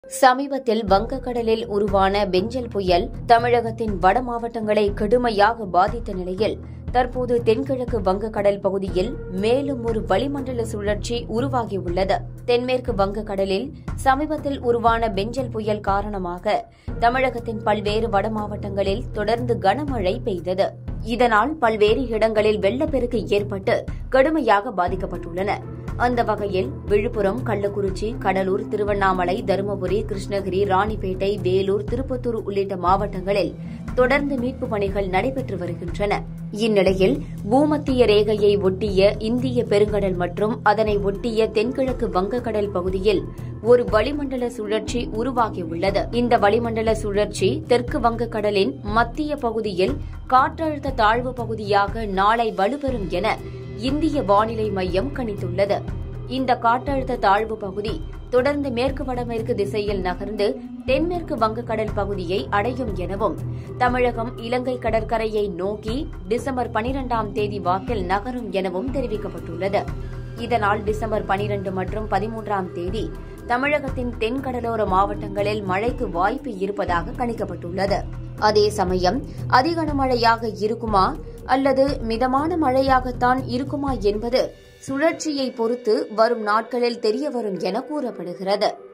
சமீபத்தில் வங்கக்கடலில் உருவான பெஞ்சல் புயல் தமிழகத்தின் வட மாவட்டங்களை கடுமையாக பாதித்த நிலையில் தற்போது தென்கிழக்கு வங்கக்கடல் பகுதியில் மேலும் ஒரு வளிமண்டல சுழற்சி உருவாகியுள்ளது தென்மேற்கு வங்கக்கடலில் சமீபத்தில் உருவான பெஞ்சல் புயல் காரணமாக தமிழகத்தின் பல்வேறு வட மாவட்டங்களில் தொடர்ந்து கனமழை பெய்தது இதனால் பல்வேறு இடங்களில் வெள்ளப்பெருக்கு ஏற்பட்டு கடுமையாக பாதிக்கப்பட்டுள்ளன அந்த வகையில் விழுப்புரம் கள்ளக்குறிச்சி கடலூர் திருவண்ணாமலை தருமபுரி கிருஷ்ணகிரி ராணிப்பேட்டை வேலூர் திருப்பத்தூர் உள்ளிட்ட மாவட்டங்களில் தொடர்ந்து மீட்புப் பணிகள் நடைபெற்று வருகின்றன இந்நிலையில் பூமத்திய ரேகையை ஒட்டிய இந்திய பெருங்கடல் மற்றும் அதனை ஒட்டிய தென்கிழக்கு வங்கக்கடல் பகுதியில் ஒரு வளிமண்டல சுழற்சி உருவாகியுள்ளது இந்த வளிமண்டல சுழற்சி தெற்கு வங்கக்கடலின் மத்திய பகுதியில் காற்றழுத்த தாழ்வு பகுதியாக நாளை வலுப்பெறும் என இந்திய வானிலை மையம் கணித்துள்ளது இந்த காற்றழுத்த தாழ்வு பகுதி தொடர்ந்து மேற்கு வடமேற்கு திசையில் நகர்ந்து தென்மேற்கு வங்கக்கடல் பகுதியை அடையும் எனவும் தமிழகம் இலங்கை கடற்கரையை நோக்கி டிசம்பர் பனிரெண்டாம் தேதி வாக்கில் நகரும் எனவும் தெரிவிக்கப்பட்டுள்ளது இதனால் டிசம்பர் பனிரெண்டு மற்றும் பதிமூன்றாம் தேதி தமிழகத்தின் தென்கடலோர மாவட்டங்களில் மழைக்கு வாய்ப்பு இருப்பதாக கணிக்கப்பட்டுள்ளது அதே சமயம் அதிக கனமழையாக இருக்குமா அல்லது மிதமான மழையாகத்தான் இருக்குமா என்பது சுழற்சியை பொறுத்து வரும் நாட்களில் தெரியவரும் என கூறப்படுகிறது